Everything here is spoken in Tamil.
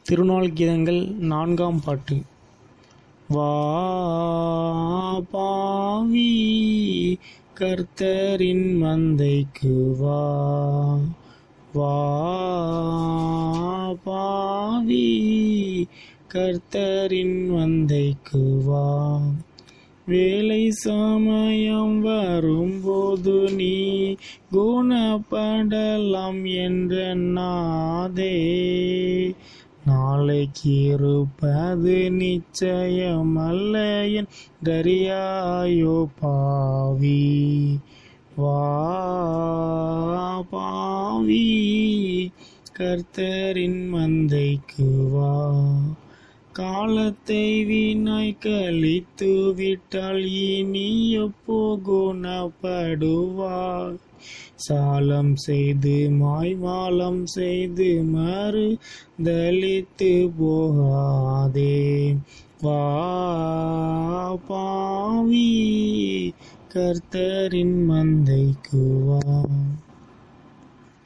திருநாள் கீதங்கள் நான்காம் பாட்டு வா பாவி கர்த்தரின் மந்தைக்கு வா வா பாவி கர்த்தரின் மந்தைக்கு வா வேலை சமயம் வரும்போது நீ குணப்படலாம் என்ற நாதே நாளைக்கு இருப்பது நிச்சயமல்ல என்றறியாயோ பாவி வா பாவி கர்த்தரின் மந்தைக்கு வா காலத்தை வீணாய் கழித்து விட்டால் இனி எப்போ குணப்படுவார் சாலம் செய்து மாய்வாலம் செய்து மறு தலித்து போகாதே வா பாவி கர்த்தரின் மந்தைக்கு வா